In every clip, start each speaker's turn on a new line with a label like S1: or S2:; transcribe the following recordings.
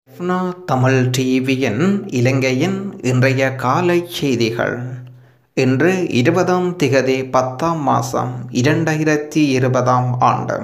S1: ஃப்னா தமிழ் டிவியின் இலங்கையின் இன்றைய காலை செய்திகள் இன்று இருபதாம் திகதி பத்தாம் மாதம் இரண்டாயிரத்தி இருபதாம் ஆண்டு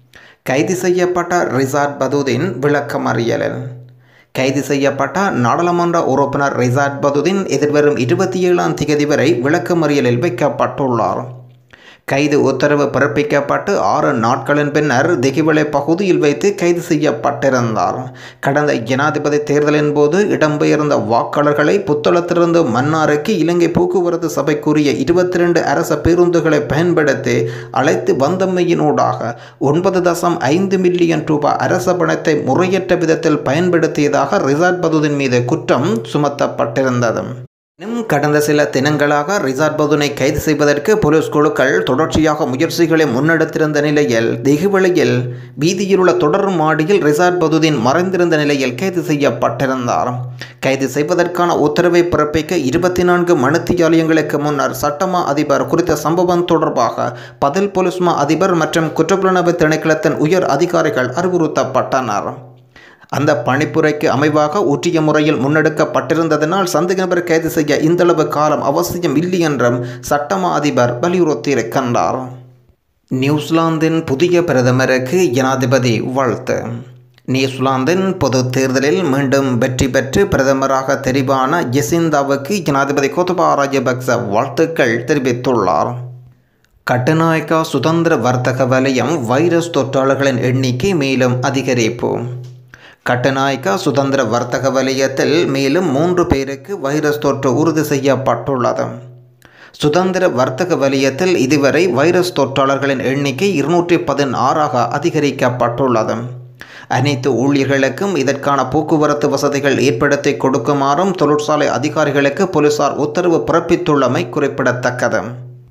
S1: கைது செய்யப்பட்ட ரிசார்ட் பதுதீன் விளக்கமறியலில் கைது செய்யப்பட்ட நாடாளுமன்ற உறுப்பினர் ரிசார்ட் பதுதீன் எதிர்வரும் இருபத்தி ஏழாம் திகதி வரை விளக்கமறியலில் வைக்கப்பட்டுள்ளார் கைது உத்தரவு பிறப்பிக்கப்பட்டு ஆறு நாட்களின் பின்னர் திகிவளை பகுதியில் வைத்து கைது செய்யப்பட்டிருந்தார் கடந்த ஜனாதிபதி தேர்தலின் போது இடம்பெயர்ந்த வாக்காளர்களை புத்தளத்திலிருந்து மன்னாருக்கு இலங்கை போக்குவரத்து சபைக்குரிய இருபத்தி ரெண்டு அரச பேருந்துகளை பயன்படுத்தி அழைத்து வந்தமையினூடாக ஒன்பது தசம் ஐந்து மில்லியன் ரூபாய் அரச பணத்தை முறையற்ற விதத்தில் பயன்படுத்தியதாக ரிசார்ட் பதுதின் மீது குற்றம் சுமத்தப்பட்டிருந்தது இன்னும் கடந்த சில தினங்களாக ரிசார்ட் பதுனை கைது செய்வதற்கு போலீஸ் குழுக்கள் தொடர்ச்சியாக முயற்சிகளை முன்னெடுத்திருந்த நிலையில் திகுவெளியில் வீதியில் உள்ள தொடர் மாடியில் ரிசார்ட் பதுதீன் மறைந்திருந்த நிலையில் கைது செய்யப்பட்டிருந்தார் கைது செய்வதற்கான உத்தரவை பிறப்பிக்க இருபத்தி நான்கு மணித்தியாலயங்களுக்கு முன்னர் சட்டமா அதிபர் குறித்த சம்பவம் தொடர்பாக பதில் போலீஸ் மா அதிபர் மற்றும் குற்றப்புலனாய்வு திணைக்களத்தின் உயர் அதிகாரிகள் அறிவுறுத்தப்பட்டனர் அந்த பணிப்புரைக்கு அமைவாக உற்றிய முறையில் முன்னெடுக்கப்பட்டிருந்ததனால் சந்தேக நபர் கைது செய்ய இந்தளவு காலம் அவசியம் இல்லை என்றும் சட்டமா அதிபர் வலியுறுத்தியிருக்கின்றார் நியூசிலாந்தின் புதிய பிரதமருக்கு ஜனாதிபதி வாழ்த்து நியூசிலாந்தின் பொது தேர்தலில் மீண்டும் வெற்றி பெற்று பிரதமராக தெரிவான ஜெசிந்தாவுக்கு ஜனாதிபதி கோத்தபா ராஜபக்ச வாழ்த்துக்கள் தெரிவித்துள்ளார் கட்டுநாயக்கா சுதந்திர வர்த்தக வலயம் வைரஸ் தொற்றாளர்களின் எண்ணிக்கை மேலும் அதிகரிப்பு கட்டுநாயக்கா சுதந்திர வர்த்தக வலயத்தில் மேலும் மூன்று பேருக்கு வைரஸ் தொற்று உறுதி செய்யப்பட்டுள்ளது சுதந்திர வர்த்தக வலயத்தில் இதுவரை வைரஸ் தொற்றாளர்களின் எண்ணிக்கை இருநூற்றி பதினாறாக அதிகரிக்கப்பட்டுள்ளது அனைத்து ஊழியர்களுக்கும் இதற்கான போக்குவரத்து வசதிகள் ஏற்படுத்தி கொடுக்குமாறும் தொழிற்சாலை அதிகாரிகளுக்கு போலீசார் உத்தரவு பிறப்பித்துள்ளமை குறிப்பிடத்தக்கது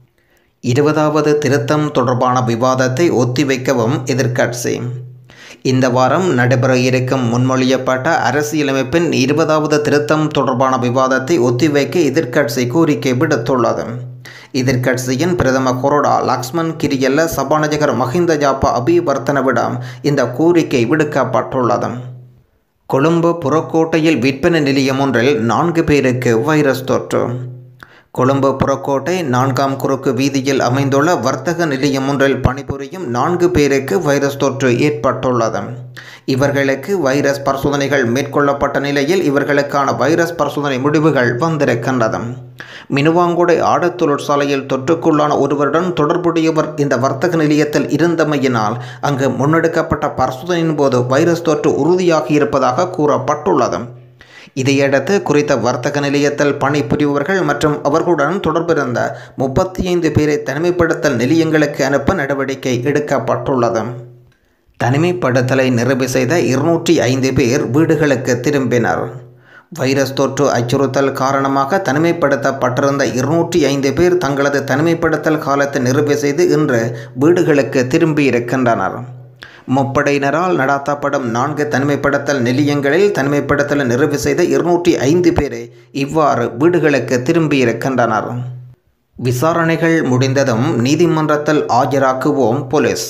S1: இருபதாவது திருத்தம் தொடர்பான விவாதத்தை ஒத்திவைக்கவும் எதிர்க்கட்சி இந்த வாரம் நடைபெற இருக்கும் முன்மொழியப்பட்ட அரசியலமைப்பின் இருபதாவது திருத்தம் தொடர்பான விவாதத்தை ஒத்திவைக்க எதிர்க்கட்சி கோரிக்கை விடுத்துள்ளது எதிர்க்கட்சியின் பிரதம கொரோடா லக்ஷ்மண் கிரியல்ல சபாநாயகர் மஹிந்த ஜாப்பா அபிவர்த்தனவிடம் இந்த கோரிக்கை விடுக்கப்பட்டுள்ளது கொழும்பு புறக்கோட்டையில் விற்பனை நிலையம் ஒன்றில் நான்கு பேருக்கு வைரஸ் தொற்று கொழும்பு புறக்கோட்டை நான்காம் குறுக்கு வீதியில் அமைந்துள்ள வர்த்தக நிலையம் ஒன்றில் பணிபுரியும் நான்கு பேருக்கு வைரஸ் தொற்று ஏற்பட்டுள்ளது இவர்களுக்கு வைரஸ் பரிசோதனைகள் மேற்கொள்ளப்பட்ட நிலையில் இவர்களுக்கான வைரஸ் பரிசோதனை முடிவுகள் வந்திருக்கின்றது மினுவாங்குடை ஆடத் தொழிற்சாலையில் தொற்றுக்குள்ளான ஒருவருடன் தொடர்புடையவர் இந்த வர்த்தக நிலையத்தில் இருந்தமையினால் அங்கு முன்னெடுக்கப்பட்ட பரிசோதனையின் போது வைரஸ் தொற்று உறுதியாகி இருப்பதாக கூறப்பட்டுள்ளது இதையடுத்து குறித்த வர்த்தக நிலையத்தில் பணிபுரிபவர்கள் மற்றும் அவர்களுடன் தொடர்பிருந்த முப்பத்தி ஐந்து பேரை தனிமைப்படுத்தல் நிலையங்களுக்கு அனுப்ப நடவடிக்கை எடுக்கப்பட்டுள்ளது தனிமைப்படுத்தலை நிறைவு செய்த இருநூற்றி ஐந்து பேர் வீடுகளுக்கு திரும்பினர் வைரஸ் தொற்று அச்சுறுத்தல் காரணமாக தனிமைப்படுத்தப்பட்டிருந்த இருநூற்றி ஐந்து பேர் தங்களது தனிமைப்படுத்தல் காலத்தை நிறைவு செய்து இன்று வீடுகளுக்கு திரும்பியிருக்கின்றனர் முப்படையினரால் நடாத்தப்படும் நான்கு தனிமைப்படுத்தல் நிலையங்களில் தனிமைப்படுத்தலை நிறைவு செய்த இருநூற்றி ஐந்து பேரை இவ்வாறு வீடுகளுக்கு திரும்பியிருக்கின்றனர் விசாரணைகள் முடிந்ததும் நீதிமன்றத்தில் ஆஜராக்குவோம் போலீஸ்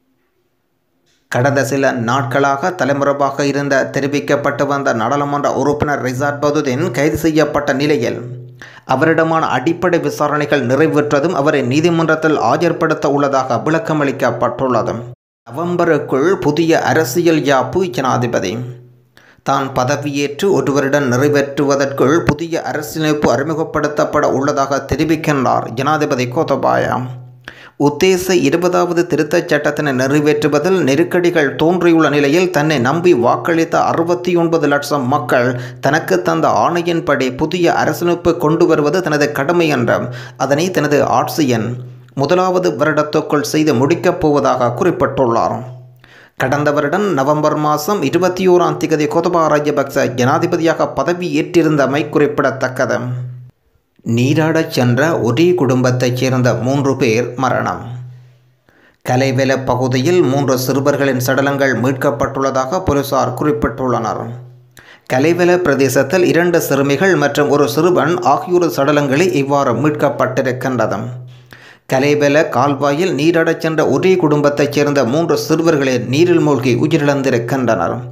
S1: கடந்த சில நாட்களாக தலைமுறைவாக இருந்த தெரிவிக்கப்பட்டு வந்த நாடாளுமன்ற உறுப்பினர் ரிசார்ட் பதுதீன் கைது செய்யப்பட்ட நிலையில் அவரிடமான அடிப்படை விசாரணைகள் நிறைவேற்றதும் அவரை நீதிமன்றத்தில் ஆஜர்படுத்த உள்ளதாக விளக்கமளிக்கப்பட்டுள்ளது நவம்பருக்குள் புதிய அரசியல் யாப்பு ஜனாதிபதி தான் பதவியேற்று ஒருவருடன் நிறைவேற்றுவதற்குள் புதிய அரசியலமைப்பு அறிமுகப்படுத்தப்பட உள்ளதாக தெரிவிக்கின்றார் ஜனாதிபதி கோத்தபாயா உத்தேச இருபதாவது திருத்தச் சட்டத்தினை நிறைவேற்றுவதில் நெருக்கடிகள் தோன்றியுள்ள நிலையில் தன்னை நம்பி வாக்களித்த அறுபத்தி ஒன்பது லட்சம் மக்கள் தனக்கு தந்த ஆணையின்படி புதிய அரசியலமைப்பு கொண்டு வருவது தனது கடமை என்றும் அதனை தனது ஆட்சியின் முதலாவது வருடத்துக்குள் செய்து முடிக்கப் போவதாக குறிப்பிட்டுள்ளார் கடந்த வருடம் நவம்பர் மாதம் இருபத்தி ஓராம் திகதி கோதபா ராஜபக்ச ஜனாதிபதியாக பதவி ஏற்றிருந்தமை குறிப்பிடத்தக்கது நீராடச் சென்ற ஒரே குடும்பத்தைச் சேர்ந்த மூன்று பேர் மரணம் கலைவெல பகுதியில் மூன்று சிறுவர்களின் சடலங்கள் மீட்கப்பட்டுள்ளதாக போலீசார் குறிப்பிட்டுள்ளனர் கலைவெல பிரதேசத்தில் இரண்டு சிறுமிகள் மற்றும் ஒரு சிறுவன் ஆகியோரு சடலங்களை இவ்வாறு மீட்கப்பட்டிருக்கின்றது கலைவெல கால்வாயில் நீராடச் சென்ற ஒரே குடும்பத்தைச் சேர்ந்த மூன்று சிறுவர்களே நீரில் மூழ்கி உயிரிழந்திருக்கின்றனர்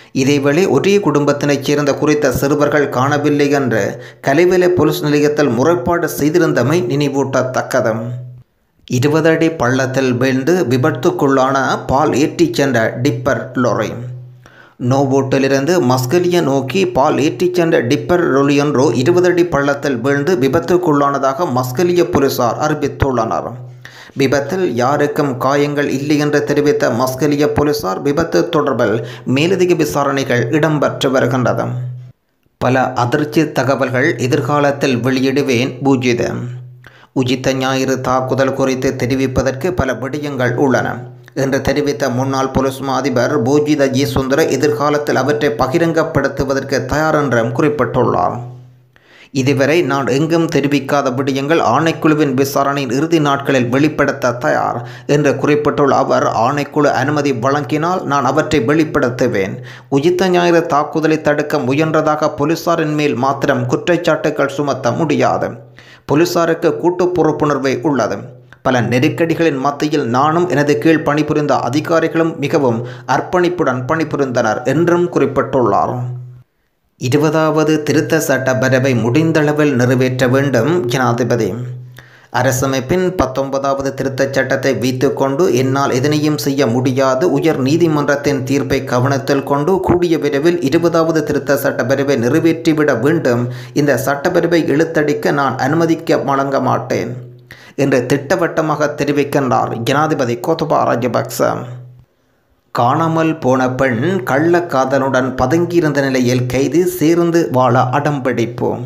S1: இதேவேளை ஒரே குடும்பத்தினைச் சேர்ந்த குறித்த சிறுவர்கள் காணவில்லை என்று கலைவேலை போலீஸ் நிலையத்தில் முறைப்பாடு செய்திருந்தமை நினைவூட்டத்தக்கது இருபது அடி பள்ளத்தில் வீழ்ந்து விபத்துக்குள்ளான பால் ஏற்றிச் சென்ற டிப்பர் லொரை நோவோட்டிலிருந்து மஸ்கலிய நோக்கி பால் ஏற்றிச் சென்ற டிப்பர் லொலியொன்றோ இருபது அடி பள்ளத்தில் வீழ்ந்து விபத்துக்குள்ளானதாக மஸ்கலிய போலீசார் அறிவித்துள்ளனர் விபத்தில் யாருக்கும் காயங்கள் இல்லை என்று தெரிவித்த மஸ்கலிய போலீசார் விபத்து தொடர்பில் மேலதிக விசாரணைகள் இடம்பெற்று வருகின்றது பல அதிர்ச்சி தகவல்கள் எதிர்காலத்தில் வெளியிடுவேன் பூஜித உஜித்த ஞாயிறு தாக்குதல் குறித்து தெரிவிப்பதற்கு பல விடயங்கள் உள்ளன என்று தெரிவித்த முன்னாள் போலீஸ் மா அதிபர் பூஜித ஜி சுந்தர எதிர்காலத்தில் அவற்றை பகிரங்கப்படுத்துவதற்கு தயார் என்றும் குறிப்பிட்டுள்ளார் இதுவரை நான் எங்கும் தெரிவிக்காத விடயங்கள் ஆணைக்குழுவின் விசாரணையின் இறுதி நாட்களில் வெளிப்படுத்த தயார் என்று குறிப்பிட்டுள்ள அவர் ஆணைக்குழு அனுமதி வழங்கினால் நான் அவற்றை வெளிப்படுத்துவேன் உயித்த ஞாயிறு தாக்குதலை தடுக்க முயன்றதாக போலீசாரின் மேல் மாத்திரம் குற்றச்சாட்டுகள் சுமத்த முடியாது போலீசாருக்கு கூட்டு பொறுப்புணர்வே உள்ளது பல நெருக்கடிகளின் மத்தியில் நானும் எனது கீழ் பணிபுரிந்த அதிகாரிகளும் மிகவும் அர்ப்பணிப்புடன் பணிபுரிந்தனர் என்றும் குறிப்பிட்டுள்ளார் இருபதாவது திருத்த சட்டப்பேரவை முடிந்தளவில் நிறைவேற்ற வேண்டும் ஜனாதிபதி அரசமைப்பின் பத்தொன்பதாவது திருத்தச் சட்டத்தை வைத்துக்கொண்டு என்னால் எதனையும் செய்ய முடியாது உயர் நீதிமன்றத்தின் தீர்ப்பை கவனத்தில் கொண்டு கூடிய விரைவில் இருபதாவது திருத்த சட்டப்பேரவை நிறைவேற்றிவிட வேண்டும் இந்த சட்டப்பேரவை இழுத்தடிக்க நான் அனுமதிக்க வழங்க மாட்டேன் என்று திட்டவட்டமாக தெரிவிக்கின்றார் ஜனாதிபதி கோத்தபா ராஜபக்ச காணாமல் போன பெண் கள்ளக்காதலுடன் பதுங்கியிருந்த நிலையில் கைது சேர்ந்து வாழ அடம்பிடிப்போம்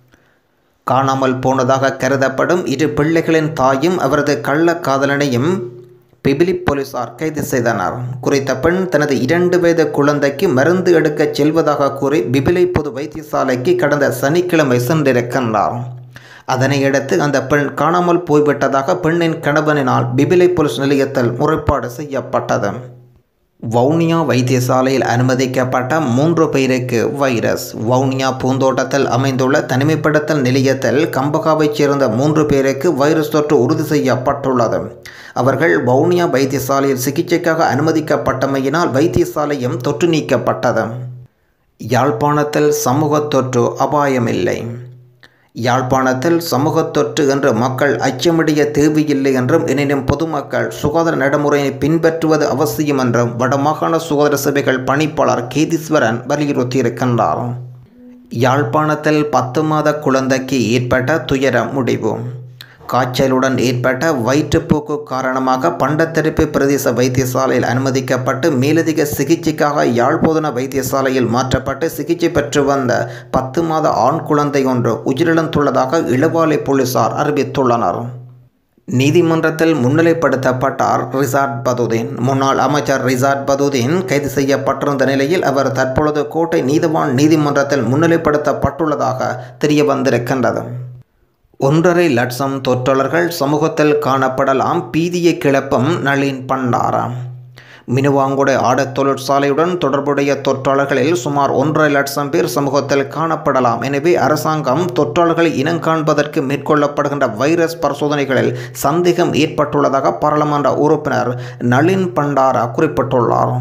S1: காணாமல் போனதாக கருதப்படும் இரு பிள்ளைகளின் தாயும் அவரது கள்ளக்காதலனையும் பிபிலி போலீசார் கைது செய்தனர் குறித்த பெண் தனது இரண்டு வயது குழந்தைக்கு மருந்து எடுக்கச் செல்வதாக கூறி பிபிலை பொது வைத்தியசாலைக்கு கடந்த சனிக்கிழமை சென்றிருக்கின்றார் அதனையடுத்து அந்த பெண் காணாமல் போய்விட்டதாக பெண்ணின் கணவனினால் பிபிலை போலீஸ் நிலையத்தில் முறைப்பாடு செய்யப்பட்டது வவுனியா வைத்தியசாலையில் அனுமதிக்கப்பட்ட மூன்று பேருக்கு வைரஸ் வவுனியா பூந்தோட்டத்தில் அமைந்துள்ள தனிமைப்படுத்தல் நிலையத்தில் கம்பகாவைச் சேர்ந்த மூன்று பேருக்கு வைரஸ் தொற்று உறுதி செய்யப்பட்டுள்ளது அவர்கள் வவுனியா வைத்தியசாலையில் சிகிச்சைக்காக அனுமதிக்கப்பட்டமையினால் வைத்தியசாலையும் தொற்று நீக்கப்பட்டது யாழ்ப்பாணத்தில் சமூக தொற்று அபாயமில்லை யாழ்ப்பாணத்தில் சமூக தொற்று என்று மக்கள் அச்சமடைய தேவையில்லை என்றும் எனினும் பொதுமக்கள் சுகாதார நடைமுறையை பின்பற்றுவது அவசியம் என்றும் வடமாகாண சுகாதார சபைகள் பணிப்பாளர் கேதீஸ்வரன் வலியுறுத்தியிருக்கின்றார் யாழ்ப்பாணத்தில் பத்து மாத குழந்தைக்கு ஏற்பட்ட துயர முடிவு காய்ச்சலுடன் ஏற்பட்ட வயிற்றுப்போக்கு காரணமாக பண்டத்தரிப்பு பிரதேச வைத்தியசாலையில் அனுமதிக்கப்பட்டு மேலதிக சிகிச்சைக்காக யாழ்ப்போதன வைத்தியசாலையில் மாற்றப்பட்டு சிகிச்சை பெற்று வந்த பத்து மாத ஆண் குழந்தை ஒன்று உயிரிழந்துள்ளதாக இளவாலை போலீசார் அறிவித்துள்ளனர் நீதிமன்றத்தில் முன்னிலைப்படுத்தப்பட்டார் ரிசார்ட் பதுதீன் முன்னாள் அமைச்சர் ரிசார்ட் பதுதீன் கைது செய்யப்பட்டிருந்த நிலையில் அவர் தற்பொழுது கோட்டை நீதிவான் நீதிமன்றத்தில் முன்னிலைப்படுத்தப்பட்டுள்ளதாக தெரிய வந்திருக்கின்றது ஒன்றரை லட்சம் தொற்றலர்கள் சமூகத்தில் காணப்படலாம் பீதியை கிளப்பும் நளின் பண்டாரம் மினுவாங்குடை ஆடத் தொழிற்சாலையுடன் தொடர்புடைய தொற்றாளர்களில் சுமார் ஒன்றரை லட்சம் பேர் சமூகத்தில் காணப்படலாம் எனவே அரசாங்கம் தொற்றாளர்களை இனங்காண்பதற்கு மேற்கொள்ளப்படுகின்ற வைரஸ் பரிசோதனைகளில் சந்தேகம் ஏற்பட்டுள்ளதாக பாராளுமன்ற உறுப்பினர் நளின் பண்டாரா குறிப்பிட்டுள்ளார்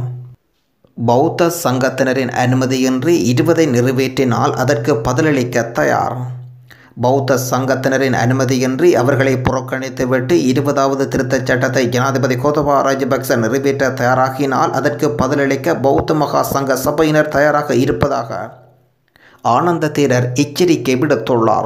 S1: பௌத்த சங்கத்தினரின் அனுமதியின்றி இருபதை நிறைவேற்றினால் அதற்கு பதிலளிக்க தயார் பௌத்த சங்கத்தினரின் அனுமதியின்றி அவர்களை புறக்கணித்துவிட்டு இருபதாவது திருத்தச் சட்டத்தை ஜனாதிபதி கோதபா ராஜபக்ச நிறைவேற்ற தயாராகினால் அதற்கு பதிலளிக்க பௌத்த மகா சங்க சபையினர் தயாராக இருப்பதாக ஆனந்த தேரர் எச்சரிக்கை விடுத்துள்ளார்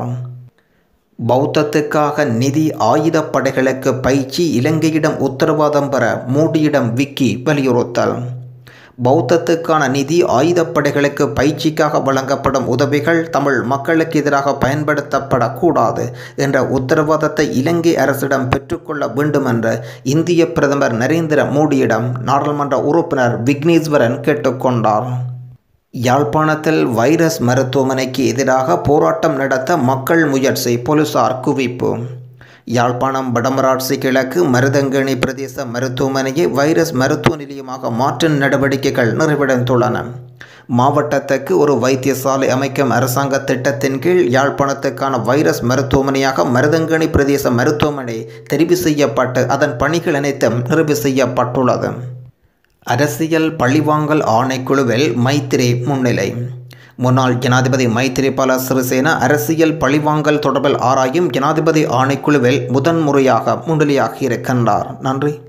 S1: பௌத்தத்துக்காக நிதி ஆயுதப் படைகளுக்கு பயிற்சி இலங்கையிடம் உத்தரவாதம் பெற மோடியிடம் விக்கி வலியுறுத்தல் பௌத்தத்துக்கான நிதி ஆயுதப்படைகளுக்கு பயிற்சிக்காக வழங்கப்படும் உதவிகள் தமிழ் மக்களுக்கு எதிராக பயன்படுத்தப்படக்கூடாது என்ற உத்தரவாதத்தை இலங்கை அரசிடம் பெற்றுக்கொள்ள வேண்டும் என்று இந்திய பிரதமர் நரேந்திர மோடியிடம் நாடாளுமன்ற உறுப்பினர் விக்னேஸ்வரன் கேட்டுக்கொண்டார் யாழ்ப்பாணத்தில் வைரஸ் மருத்துவமனைக்கு எதிராக போராட்டம் நடத்த மக்கள் முயற்சி போலீசார் குவிப்பு யாழ்ப்பாணம் வடமராட்சி கிழக்கு மருதங்கணி பிரதேச மருத்துவமனையை வைரஸ் மருத்துவ நிலையமாக மாற்றும் நடவடிக்கைகள் நிறைவடைந்துள்ளன மாவட்டத்துக்கு ஒரு வைத்தியசாலை அமைக்கும் அரசாங்க திட்டத்தின் கீழ் யாழ்ப்பாணத்துக்கான வைரஸ் மருத்துவமனையாக மருதங்கணி பிரதேச மருத்துவமனை தெரிவு செய்யப்பட்டு அதன் பணிகள் அனைத்தும் நிறைவு செய்யப்பட்டுள்ளது அரசியல் பழிவாங்கல் ஆணைக்குழுவில் மைத்திரி முன்னிலை முன்னாள் ஜனாதிபதி மைத்திரிபால சிறிசேன அரசியல் பழிவாங்கல் தொடர்பில் ஆராயும் ஜனாதிபதி ஆணைக்குழுவில் முதன்முறையாக முன்னிலையாகி இருக்கின்றார் நன்றி